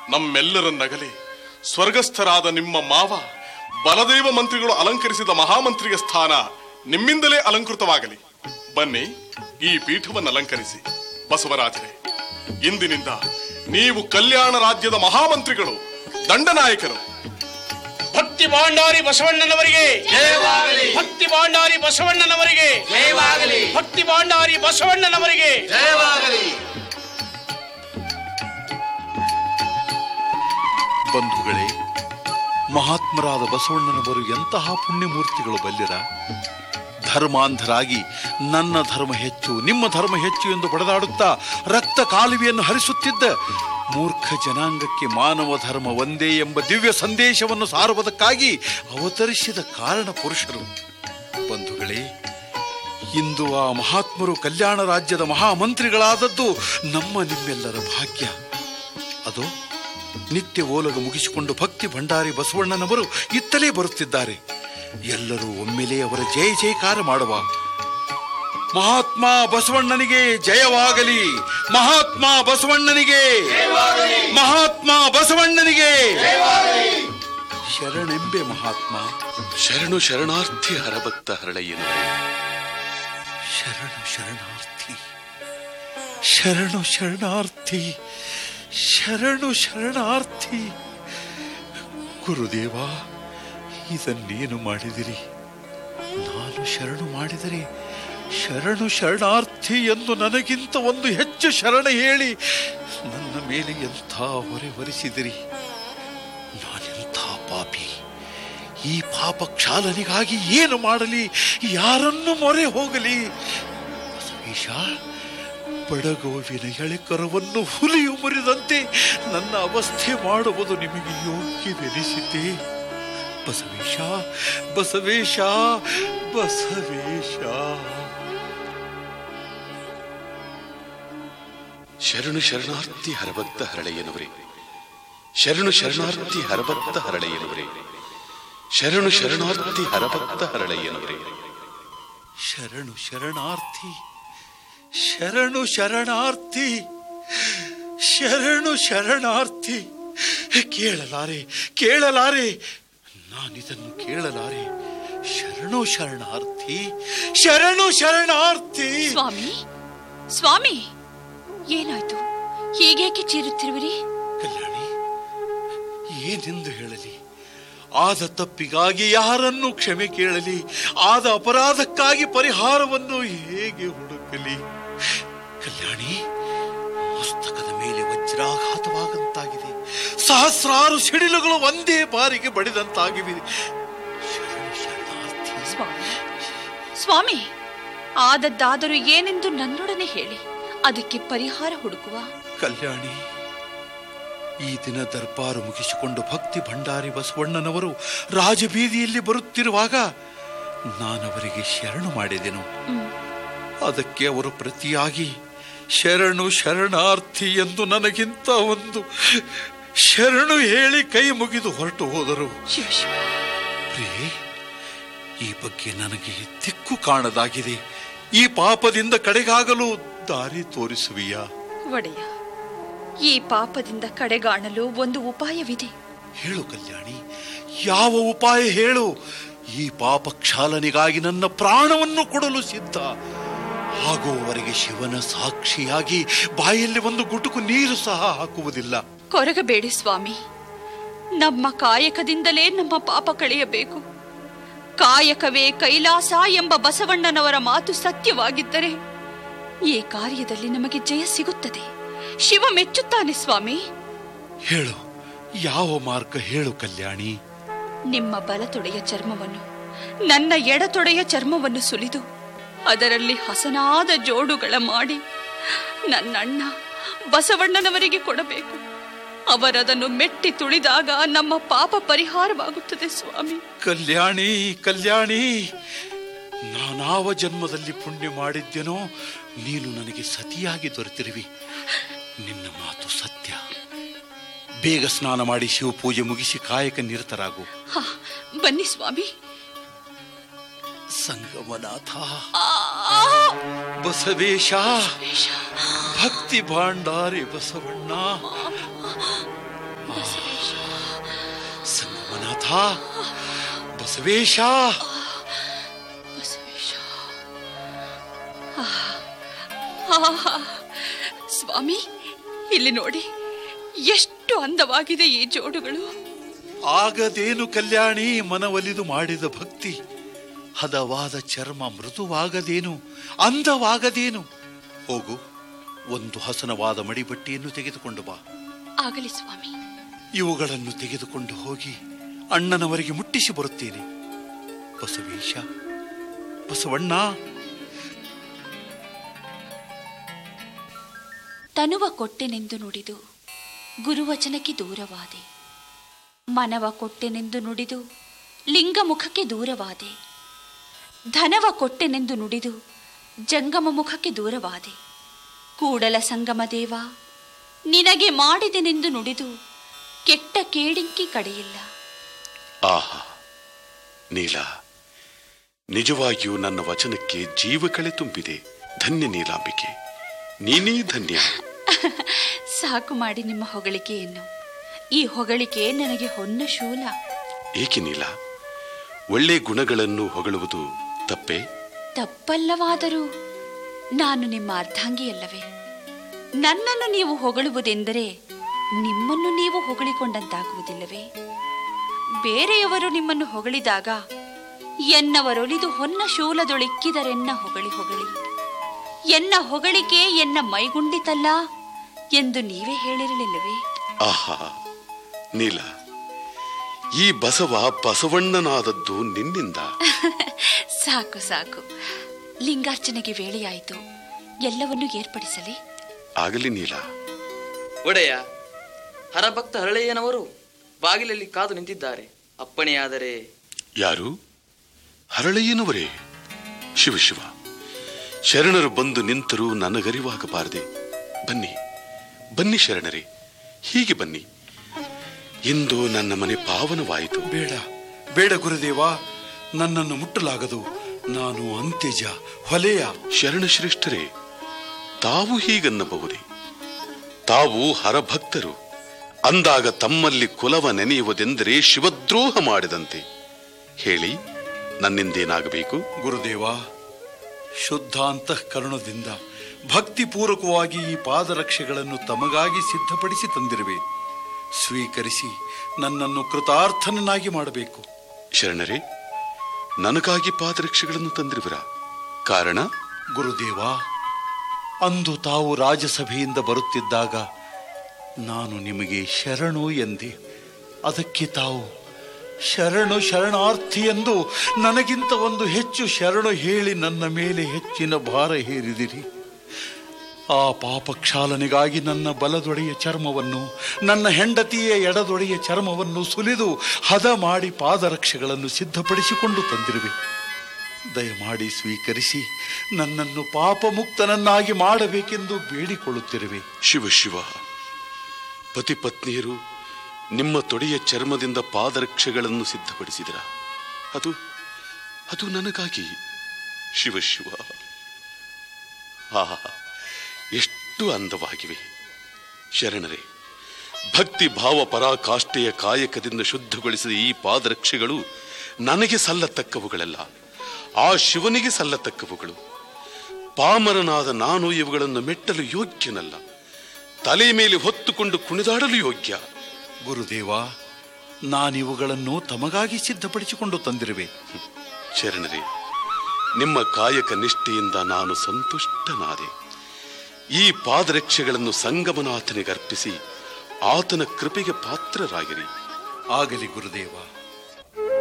ನಮ್ಮೆಲ್ಲರನ್ನಗಲಿ ಸ್ವರ್ಗಸ್ಥರಾದ ನಿಮ್ಮ ಮಾವ ಬಲದೇವ ಮಂತ್ರಿಗಳು ಅಲಂಕರಿಸಿದ ಮಹಾಮಂತ್ರಿಯ ಸ್ಥಾನ ನಿಮ್ಮಿಂದಲೇ ಅಲಂಕೃತವಾಗಲಿ ಬನ್ನಿ ಈ ಪೀಠವನ್ನು ಅಲಂಕರಿಸಿ ಬಸವರಾಜರೇ ಇಂದಿನಿಂದ ನೀವು ಕಲ್ಯಾಣ ರಾಜ್ಯದ ಮಹಾಮಂತ್ರಿಗಳು ದಂಡನಾಯಕರು ಭಕ್ತಿ ಭಾಂಡಾರಿ ಬಸವಣ್ಣನವರಿಗೆ ಜಯವಾಗಲಿ ಭಕ್ತಿ ಭಾಂಡಾರಿ ಬಸವಣ್ಣನವರಿಗೆ ಜಯವಾಗಲಿ ಭಕ್ತಿ ಭಾಂಡಾರಿ ಬಸವಣ್ಣನವರಿಗೆ ಜಯವಾಗಲಿ ಬಂಧುಗಳೇ ಮಹಾತ್ಮರಾದ ಬಸವಣ್ಣನವರು ಎಂತಹ ಪುಣ್ಯಮೂರ್ತಿಗಳು ಬಲ್ಲಿರ ಧರ್ಮಾಂಧರಾಗಿ ನನ್ನ ಧರ್ಮ ಹೆಚ್ಚು ನಿಮ್ಮ ಧರ್ಮ ಹೆಚ್ಚು ಎಂದು ಬಡದಾಡುತ್ತಾ ರಕ್ತ ಕಾಲುವೆಯನ್ನು ಹರಿಸುತ್ತಿದ್ದ ಮೂರ್ಖ ಜನಾಂಗಕ್ಕೆ ಮಾನವ ಧರ್ಮ ಒಂದೇ ಎಂಬ ದಿವ್ಯ ಸಂದೇಶವನ್ನು ಸಾರುವುದಕ್ಕಾಗಿ ಅವತರಿಸಿದ ಕಾರಣ ಪುರುಷರು ಬಂಧುಗಳೇ ಇಂದು ಆ ಮಹಾತ್ಮರು ಕಲ್ಯಾಣ ರಾಜ್ಯದ ಮಹಾಮಂತ್ರಿಗಳಾದದ್ದು ನಮ್ಮ ನಿಮ್ಮೆಲ್ಲರ ಭಾಗ್ಯ ಅದು ನಿತ್ಯ ಓಲಗ ಮುಗಿಸಿಕೊಂಡು ಭಕ್ತಿ ಭಂಡಾರಿ ಬಸವಣ್ಣನವರು ಇತ್ತಲೇ ಬರುತ್ತಿದ್ದಾರೆ ಎಲ್ಲರೂ ಒಮ್ಮೆಲೇ ಅವರ ಜಯ ಜಯಕಾರ ಮಾಡುವ ಮಹಾತ್ಮ ಬಸವಣ್ಣನಿಗೆ ಜಯವಾಗಲಿ ಮಹಾತ್ಮ ಬಸವಣ್ಣನಿಗೆ ಮಹಾತ್ಮ ಬಸವಣ್ಣನಿಗೆ ಶರಣೆಂಬೆ ಮಹಾತ್ಮ ಶರಣು ಶರಣಾರ್ಥಿ ಹರಭಕ್ತ ಹರಳೆಯನು ಶರಣು ಶರಣಾರ್ಥಿ ಶರಣು ಶರಣಾರ್ಥಿ ಶರಣು ಶರಣಾರ್ಥಿ ಗುರುದೇವ ಇದನ್ನೇನು ಮಾಡಿದಿರಿ ನಾನು ಶರಣು ಮಾಡಿದರೆ ಶರಣು ಶರಣಾರ್ಥಿ ಎಂದು ನನಗಿಂತ ಒಂದು ಹೆಚ್ಚು ಶರಣ ಹೇಳಿ ನನ್ನ ಮೇಲೆ ಎಂಥ ಹೊರೆ ಹೊರಿಸಿದಿರಿ ನಾನೆಂಥ ಪಾಪಿ ಈ ಪಾಪ ಕ್ಷಾಲನಿಗಾಗಿ ಏನು ಮಾಡಲಿ ಯಾರನ್ನು ಮೊರೆ ಹೋಗಲಿ ಬಸವೇಶ ಬಡಗೋವಿನ ಎಳೆಕರವನ್ನು ಹುಲಿಯು ಮುರಿದಂತೆ ನನ್ನ ಅವಸ್ಥೆ ಮಾಡುವುದು ನಿಮಗೆ ಯೋಗ್ಯವೆನಿಸಿತೆ ಬಸವೇಶ ಬಸವೇಶ ಬಸವೇಶ ಶರಣು ಶರಣಾರ್ಥಿ ಹರಭಕ್ತ ಹರಳೆಯನವರೇ ಶರಣು ಶರಣಾರ್ಥಿ ಹರಭಕ್ತ ಹರಳೆಯನವರೇ ಶರಣು ಶರಣಾರ್ಥಿ ಹರಭಕ್ತ ಹರಳೆಯನವರೇ ಶರಣು ಶರಣಾರ್ಥಿ ಶರಣು ಶರಣಾರ್ಥಿ ಶರಣು ಶರಣಾರ್ಥಿ ಕೇಳಲಾರೆ ಕೇಳಲಾರೆ ನಾನಿದನ್ನು ಕೇಳಲಾರೆ ಶರಣು ಶರಣಾರ್ಥಿ ಶರಣು ಶರಣಾರ್ಥಿ ಸ್ವಾಮಿ ಸ್ವಾಮಿ ಏನಾಯ್ತು ಹೀಗೇಕೆ ಚೀರುತ್ತಿರುವಿರಿ ಕಲ್ಯಾಣಿ ಏನೆಂದು ಹೇಳಲಿ ಆದ ತಪ್ಪಿಗಾಗಿ ಯಾರನ್ನು ಕ್ಷಮೆ ಕೇಳಲಿ ಆದ ಅಪರಾಧಕ್ಕಾಗಿ ಪರಿಹಾರವನ್ನು ಹೇಗೆ ಹುಡುಕಲಿ ಕಲ್ಯಾಣಿ ಮಸ್ತಕದ ಮೇಲೆ ವಜ್ರಾಘಾತವಾಗಂತಾಗಿದೆ ಸಹಸ್ರಾರು ಸಿಡಿಲುಗಳು ಒಂದೇ ಬಾರಿಗೆ ಬಡಿದಂತಾಗಿವೆ ಶರಣು ಶರಣಾರ್ಥಿ. ಸ್ವಾಮಿ ಸ್ವಾಮಿ ಆದದ್ದಾದರೂ ಏನೆಂದು ನನ್ನೊಡನೆ ಹೇಳಿ ಅದಕ್ಕೆ ಪರಿಹಾರ ಹುಡುಕುವ ಕಲ್ಯಾಣಿ ಈ ದಿನ ದರ್ಬಾರು ಮುಗಿಸಿಕೊಂಡು ಭಕ್ತಿ ಭಂಡಾರಿ ಬಸವಣ್ಣನವರು ರಾಜಬೀದಿಯಲ್ಲಿ ಬರುತ್ತಿರುವಾಗ ನಾನವರಿಗೆ ಶರಣು ಮಾಡಿದೆನು ಅದಕ್ಕೆ ಅವರು ಪ್ರತಿಯಾಗಿ ಶರಣು ಶರಣಾರ್ಥಿ ಎಂದು ನನಗಿಂತ ಒಂದು ಶರಣು ಹೇಳಿ ಕೈ ಮುಗಿದು ಹೊರಟು ಹೋದರು ಶಿವ ಶಿವ ಪ್ರಿಯೆ ಈ ಬಗ್ಗೆ ನನಗೆ ದಿಕ್ಕು ಕಾಣದಾಗಿದೆ ಈ ಪಾಪದಿಂದ ಕಡೆಗಾಗಲು ದಾರಿ ತೋರಿಸುವಿಯಾ ಒಡೆಯ ಈ ಪಾಪದಿಂದ ಕಡೆಗಾಣಲು ಒಂದು ಉಪಾಯವಿದೆ ಹೇಳು ಕಲ್ಯಾಣಿ ಯಾವ ಉಪಾಯ ಹೇಳು ಈ ಪಾಪ ಕ್ಷಾಲನೆಗಾಗಿ ನನ್ನ ಪ್ರಾಣವನ್ನು ಕೊಡಲು ಸಿದ್ಧ ಆಗುವವರೆಗೆ ಶಿವನ ಸಾಕ್ಷಿಯಾಗಿ ಬಾಯಲ್ಲಿ ಒಂದು ಗುಟುಕು ನೀರು ಸಹ ಹಾಕುವುದಿಲ್ಲ ಕೊರಗಬೇಡಿ ಸ್ವಾಮಿ ನಮ್ಮ ಕಾಯಕದಿಂದಲೇ ನಮ್ಮ ಪಾಪ ಕಳೆಯಬೇಕು ಕಾಯಕವೇ ಕೈಲಾಸ ಎಂಬ ಬಸವಣ್ಣನವರ ಮಾತು ಸತ್ಯವಾಗಿದ್ದರೆ ಈ ಕಾರ್ಯದಲ್ಲಿ ನಮಗೆ ಜಯ ಸಿಗುತ್ತದೆ ಶಿವ ಮೆಚ್ಚುತ್ತಾನೆ ಸ್ವಾಮಿ ಹೇಳು ಯಾವ ಮಾರ್ಗ ಹೇಳು ಕಲ್ಯಾಣಿ ನಿಮ್ಮ ಬಲತೊಡೆಯ ಚರ್ಮವನ್ನು ನನ್ನ ಎಡತೊಡೆಯ ಚರ್ಮವನ್ನು ಸುಲಿದು ಅದರಲ್ಲಿ ಹಸನಾದ ಜೋಡುಗಳ ಮಾಡಿ ನನ್ನಣ್ಣ ಬಸವಣ್ಣನವರಿಗೆ ಕೊಡಬೇಕು ಅವರದನ್ನು ಮೆಟ್ಟಿ ತುಳಿದಾಗ ನಮ್ಮ ಪಾಪ ಪರಿಹಾರವಾಗುತ್ತದೆ ಸ್ವಾಮಿ ಕಲ್ಯಾಣಿ ಕಲ್ಯಾಣಿ ನಾನಾವ ಜನ್ಮದಲ್ಲಿ ಪುಣ್ಯ ಮಾಡಿದ್ದೇನೋ ನೀನು ನನಗೆ ಸತಿಯಾಗಿ ದೊರೆತಿರುವಿ ನಿನ್ನ ಮಾತು ಸತ್ಯ ಬೇಗ ಸ್ನಾನ ಮಾಡಿ ಶಿವಪೂಜೆ ಮುಗಿಸಿ ಕಾಯಕ ನಿರತರಾಗು ಹಾ, ಬನ್ನಿ ಸ್ವಾಮಿ ಸಂಗಮನಾಥ ಆ, ಬಸವೇಶ ವೇಷ. ಭಕ್ತಿ ಭಾಂಡಾರಿ ಬಸವಣ್ಣ ಸಿದ್ಧಾರ್ಥ ಬಸವೇಶ ಬಸವೇಶ ಆಹ್. ಆಹ್. ಸ್ವಾಮಿ ಇಲ್ಲಿ ನೋಡಿ ಎಷ್ಟು ಅಂದವಾಗಿದೆ ಈ ಜೋಡುಗಳು ಆಗದೇನು ಕಲ್ಯಾಣಿ ಮನವಲಿದು ಮಾಡಿದ ಭಕ್ತಿ ಹದವಾದ ಚರ್ಮ ಮೃದುವಾಗದೇನು ಅಂದವಾಗದೇನು ಹೋಗು ಒಂದು ಹಸನವಾದ ಮಡಿಬಟ್ಟಿಯನ್ನು ತೆಗೆದುಕೊಂಡು ಬಾ ಆಗಲಿ ಸ್ವಾಮಿ ಇವುಗಳನ್ನು ತೆಗೆದುಕೊಂಡು ಹೋಗಿ ಅಣ್ಣನವರಿಗೆ ಮುಟ್ಟಿಸಿ ಬರುತ್ತೇನೆ ಬಸವೇಶ ಬಸವಣ್ಣ ತನುವ ಕೊಟ್ಟೆನೆಂದು ನುಡಿದು ಗುರುವಚನಕ್ಕೆ ದೂರವಾದೆ ಮನವ ಕೊಟ್ಟೆನೆಂದು ನುಡಿದು ಲಿಂಗಮುಖಕ್ಕೆ ದೂರವಾದೆ ಧನವ ಕೊಟ್ಟೆನೆಂದು ನುಡಿದು ಜಂಗಮ ಮುಖಕ್ಕೆ ದೂರವಾದೆ ಕೂಡಲ ಸಂಗಮ ದೇವ ನಿನಗೆ ಮಾಡಿದೆನೆಂದು ನುಡಿದು ಕೆಟ್ಟ ಕೇಡಿಂಕಿ ಕಡೆಯಿಲ್ಲ ಆಹಾ ನೀಲ ನಿಜವಾಗಿಯೂ ನನ್ನ ವಚನಕ್ಕೆ ಜೀವ ಕಳೆ ತುಂಬಿದೆ ಧನ್ಯ ನೀಲಾಂಬಿಕೆ ನೀನೇ ಧನ್ಯ ಸಾಕು ಮಾಡಿ ನಿಮ್ಮ ಹೊಗಳಿಕೆಯನ್ನು ಈ ಹೊಗಳಿಕೆ ನನಗೆ ಹೊನ್ನ ಶೂಲ ಏಕೆ ನೀಲ ಒಳ್ಳೆ ಗುಣಗಳನ್ನು ಹೊಗಳುವುದು ತಪ್ಪೇ ತಪ್ಪಲ್ಲವಾದರೂ ನಾನು ನಿಮ್ಮ ಅರ್ಧಾಂಗಿಯಲ್ಲವೇ ನನ್ನನ್ನು ನೀವು ಹೊಗಳುವುದೆಂದರೆ ನಿಮ್ಮನ್ನು ನೀವು ಹೊಗಳಿಕೊಂಡಂತಾಗುವುದಿಲ್ಲವೇ ಬೇರೆಯವರು ನಿಮ್ಮನ್ನು ಹೊಗಳಿದಾಗ ಎನ್ನವರೊಲಿದು ಹೊನ್ನ ಶೂಲದೊಳಿಕ್ಕಿದರೆನ್ನ ಹೊಗಳಿ ಹೊಗಳಿ ಎನ್ನ ಹೊಗಳಿಕೆ ಎನ್ನ ಮೈಗುಂಡಿತಲ್ಲ ಎಂದು ನೀವೇ ಹೇಳಿರಲಿಲ್ಲವೇ ಆಹಾ ನೀಲ ಈ ಬಸವ ಬಸವಣ್ಣನಾದದ್ದು ನಿನ್ನಿಂದ ಸಾಕು ಸಾಕು ಲಿಂಗಾರ್ಚನೆಗೆ ವೇಳೆಯಾಯಿತು ಎಲ್ಲವನ್ನೂ ಏರ್ಪಡಿಸಲಿ ಆಗಲಿ ನೀಲ ಒಡೆಯ ಹರಭಕ್ತ ಹರಳೆಯನವರು ಬಾಗಿಲಲ್ಲಿ ಕಾದು ನಿಂತಿದ್ದಾರೆ ಅಪ್ಪಣೆಯಾದರೆ ಯಾರು ಹರಳೆಯನವರೇ ಶಿವ ಶಿವ ಶರಣರು ಬಂದು ನಿಂತರೂ ನನಗರಿವಾಗಬಾರದೆ ಬನ್ನಿ ಬನ್ನಿ ಶರಣರೇ ಹೀಗೆ ಬನ್ನಿ ಇಂದು ನನ್ನ ಮನೆ ಪಾವನವಾಯಿತು ಬೇಡ ಬೇಡ ಗುರುದೇವ ನನ್ನನ್ನು ಮುಟ್ಟಲಾಗದು ನಾನು ಅಂತ್ಯಜ ಹೊಲೆಯ ಶರಣ ಶ್ರೇಷ್ಠರೇ ತಾವು ಹೀಗನ್ನಬಹುದೇ ತಾವು ಹರಭಕ್ತರು ಅಂದಾಗ ತಮ್ಮಲ್ಲಿ ಕುಲವ ನೆನೆಯುವುದೆಂದರೆ ಶಿವದ್ರೋಹ ಮಾಡಿದಂತೆ ಹೇಳಿ ನನ್ನಿಂದೇನಾಗಬೇಕು ಗುರುದೇವ ಶುದ್ಧ ಅಂತಃಕರಣದಿಂದ ಭಕ್ತಿಪೂರ್ವಕವಾಗಿ ಈ ಪಾದರಕ್ಷೆಗಳನ್ನು ತಮಗಾಗಿ ಸಿದ್ಧಪಡಿಸಿ ತಂದಿರುವೆ ಸ್ವೀಕರಿಸಿ ನನ್ನನ್ನು ಕೃತಾರ್ಥನನ್ನಾಗಿ ಮಾಡಬೇಕು ಶರಣರೇ ನನಗಾಗಿ ಪಾದರಕ್ಷೆಗಳನ್ನು ತಂದಿರುವಿರ ಕಾರಣ ಗುರುದೇವ ಅಂದು ತಾವು ರಾಜಸಭೆಯಿಂದ ಬರುತ್ತಿದ್ದಾಗ ನಾನು ನಿಮಗೆ ಶರಣು ಎಂದೆ ಅದಕ್ಕೆ ತಾವು ಶರಣು ಶರಣಾರ್ಥಿ ಎಂದು ನನಗಿಂತ ಒಂದು ಹೆಚ್ಚು ಶರಣು ಹೇಳಿ ನನ್ನ ಮೇಲೆ ಹೆಚ್ಚಿನ ಭಾರ ಹೇರಿದಿರಿ ಆ ಪಾಪಕ್ಷಾಲನೆಗಾಗಿ ನನ್ನ ಬಲದೊಡೆಯ ಚರ್ಮವನ್ನು ನನ್ನ ಹೆಂಡತಿಯ ಎಡದೊಡೆಯ ಚರ್ಮವನ್ನು ಸುಲಿದು ಹದ ಮಾಡಿ ಪಾದರಕ್ಷೆಗಳನ್ನು ಸಿದ್ಧಪಡಿಸಿಕೊಂಡು ತಂದಿರುವೆ ದಯಮಾಡಿ ಸ್ವೀಕರಿಸಿ ನನ್ನನ್ನು ಪಾಪಮುಕ್ತನನ್ನಾಗಿ ಮಾಡಬೇಕೆಂದು ಬೇಡಿಕೊಳ್ಳುತ್ತಿರುವೆ ಶಿವ ಶಿವ ಪತಿ ಪತ್ನಿಯರು ನಿಮ್ಮ ತೊಡೆಯ ಚರ್ಮದಿಂದ ಪಾದರಕ್ಷೆಗಳನ್ನು ಸಿದ್ಧಪಡಿಸಿದಿರ ಅದು ಅದು ನನಗಾಗಿ ಶಿವ ಶಿವ ಆಹಾ ಎಷ್ಟು ಅಂದವಾಗಿವೆ ಶರಣರೇ ಭಕ್ತಿ ಭಾವ ಪರಾಕಾಷ್ಠೆಯ ಕಾಯಕದಿಂದ ಶುದ್ಧಗೊಳಿಸಿದ ಈ ಪಾದರಕ್ಷೆಗಳು ನನಗೆ ಸಲ್ಲತಕ್ಕವುಗಳಲ್ಲ ಆ ಶಿವನಿಗೆ ಸಲ್ಲತಕ್ಕವುಗಳು ಪಾಮರನಾದ ನಾನು ಇವುಗಳನ್ನು ಮೆಟ್ಟಲು ಯೋಗ್ಯನಲ್ಲ ತಲೆ ಮೇಲೆ ಹೊತ್ತುಕೊಂಡು ಕುಣಿದಾಡಲು ಯೋಗ್ಯ ಗುರುದೇವ ನಾನಿವುಗಳನ್ನು ತಮಗಾಗಿ ಸಿದ್ಧಪಡಿಸಿಕೊಂಡು ತಂದಿರುವೆ ಶರಣರೇ ನಿಮ್ಮ ಕಾಯಕ ನಿಷ್ಠೆಯಿಂದ ನಾನು ಸಂತುಷ್ಟನಾದೆ ಈ ಪಾದರಕ್ಷೆಗಳನ್ನು ಸಂಗಮನಾಥನಿಗೆ ಅರ್ಪಿಸಿ ಆತನ ಕೃಪೆಗೆ ಪಾತ್ರರಾಗಿರಿ ಆಗಲಿ ಗುರುದೇವ